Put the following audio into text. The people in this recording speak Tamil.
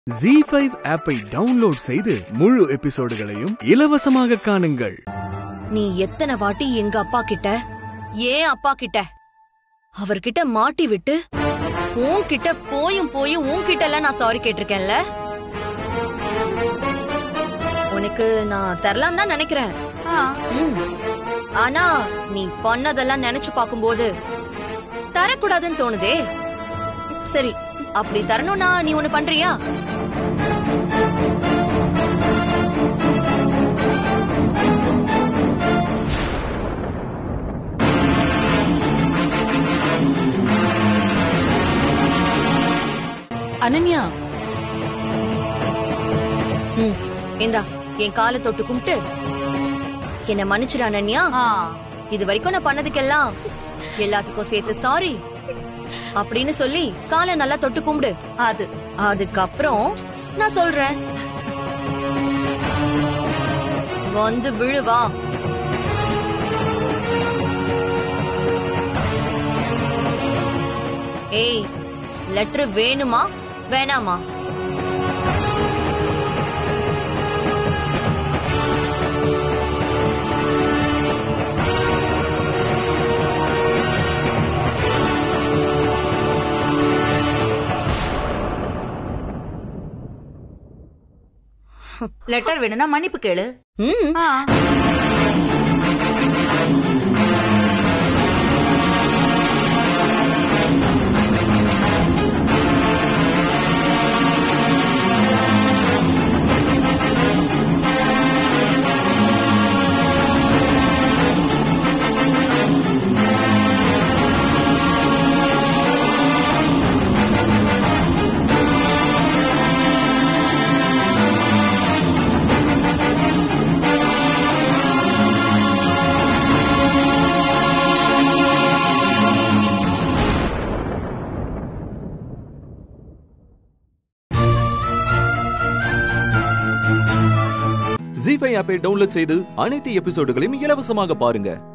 ஜி ஃபைவ் ஆப்பை டவுன்லோட் செய்து முழு எபிசோடுகளையும் இலவசமாக காணுங்கள் நீ எத்தனை வாட்டி எங்க அப்பா கிட்ட ஏன் அப்பா கிட்ட அவர்கிட்ட மாட்டி விட்டு உன்கிட்ட போயும் போயும் உன்கிட்ட எல்லாம் நான் சாரி கேட்டிருக்கேன்ல உனக்கு நான் தரலாம் தான் நினைக்கிறேன் ம். ஆனா நீ பண்ணதெல்லாம் நினைச்சு பார்க்கும்போது தரக்கூடாதுன்னு தோணுதே சரி அப்படி தரணும்னா நீ ஒண்ணு பண்றியா அனன்யா ம், இந்தா என் காலை தொட்டு கும்பிட்டு என்ன மன்னிச்சிரு அனன்யா ஆ, இது வரைக்கும் நான் பண்ணதுக்கெல்லாம் எல்லாத்துக்கும் சேர்த்து சாரி அப்படின்னு சொல்லி காலை நல்லா தொட்டு கும்பிடு அது அதுக்கப்புறம் நான் சொல்றேன் வந்து விழுவா ஏய் லெட்டர் வேணுமா வேணாமா லெட்டர் வேணும்னா மன்னிப்பு கேளு ம் ஆ, ஜி ஃபைவ் ஆப்பை டவுன்லோட் செய்து அனைத்து எபிசோடுகளையும் இலவசமாக பாருங்க